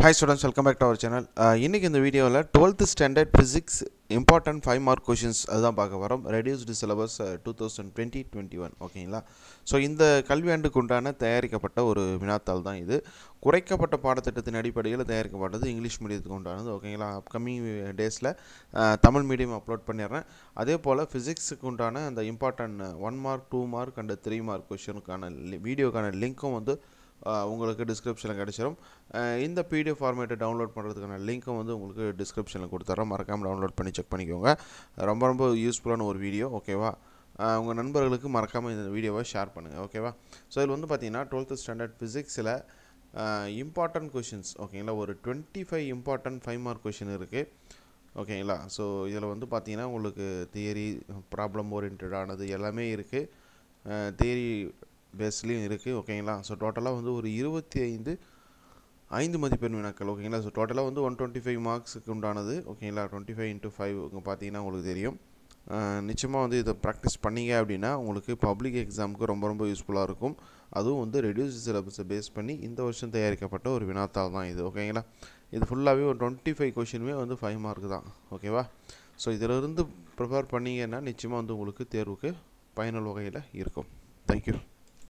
hi students welcome back to our channel இன்றைக்கி இந்த வீடியோவில் twelfth standard physics important five mark questions அதுதான் பார்க்க வரோம் reduced syllabus two thousand twenty twenty one ஓகேங்களா ஸோ இந்த கல்வியாண்டுக்கு உண்டான தயாரிக்கப்பட்ட ஒரு வினாத்தாள் தான் இது குறைக்கப்பட்ட பாடத்திட்டத்தின் அடிப்படையில் தயாரிக்கப்பட்டது இங்கிலீஷ் மீடியத்துக்கு உண்டானது ஓகேங்களா அப்கமிங் டேஸில் தமிழ் மீடியம் அப்லோட் பண்ணிடுறேன் அதே போல் ஃபிசிக்ஸுக்கு உண்டான அந்த important one mark two mark and three mark கொஷனுக்கான வீடியோக்கான லிங்க்கும் வந்து ஆஹ் உங்களுக்கு டிஸ்கிரிப்ஷனில் கிடச்சிரும் ஆஹ் இந்த பிடிஎஃப் ஃபார்மேட்டை டவுன்லோட் பண்ணுறதுக்கான லிங்க்கும் வந்து உங்களுக்கு டிஸ்கிரிப்ஷனில் கொடுத்துட்றோம் மறக்காமல் டவுன்லோட் பண்ணி செக் பண்ணிக்கோங்க ரொம்ப ரொம்ப யூஸ்ஃபுல்லான ஒரு வீடியோ ஓகேவா உங்கள் நண்பர்களுக்கு மறக்காமல் இந்த வீடியோவை ஷேர் பண்ணுங்கள் ஓகேவா ஸோ இதில் வந்து பார்த்தீங்கன்னா டுவெல்த்து ஸ்டாண்டர்ட் ஃபிசிக்ஸில் இம்பார்ட்டன்ட் கொஷின்ஸ் ஓகேங்களா ஒரு twenty five important five mark question இருக்குது ஓகேங்களா ஸோ இதில் வந்து பார்த்தீங்கன்னா உங்களுக்கு தியரி ப்ராப்ளம் ஓரியன்டானது எல்லாமே இருக்குது தியரி பேஸ்லேயும் இருக்குது ஓகேங்களா ஸோ டோட்டலாக வந்து ஒரு இருபத்தி ஐந்து ஐந்து மதிப்பெண் வினாக்கள் ஓகேங்களா ஸோ டோட்டலாக வந்து ஒன் டுவெண்ட்டி ஃபைவ் மார்க்ஸுக்கு உண்டானது ஓகேங்களா டுவெண்ட்டி ஃபைவ் இன்ட்டு ஃபைவ் இங்கே பார்த்தீங்கன்னா உங்களுக்கு தெரியும் நிச்சயமாக வந்து இதை ப்ராக்டிஸ் பண்ணீங்க அப்படின்னா உங்களுக்கு பப்ளிக் எக்ஸாமுக்கு ரொம்ப ரொம்ப யூஸ்ஃபுல்லாக இருக்கும் அதுவும் வந்து ரெடியூஸ் சிலபஸை பேஸ் பண்ணி இந்த வருஷம் தயாரிக்கப்பட்ட ஒரு வினாத்தாள் தான் இது ஓகேங்களா இது ஃபுல்லாகவே ஒரு டுவெண்ட்டி ஃபைவ் கொஷினுமே வந்து ஃபைவ் மார்க் தான் ஓகேவா ஸோ இதிலிருந்து ப்ரிப்பேர் பண்ணீங்கன்னா நிச்சயமாக வந்து உங்களுக்கு தேர்வுக்கு பயனுள்ள வகையில் இருக்கும் தேங்க்யூ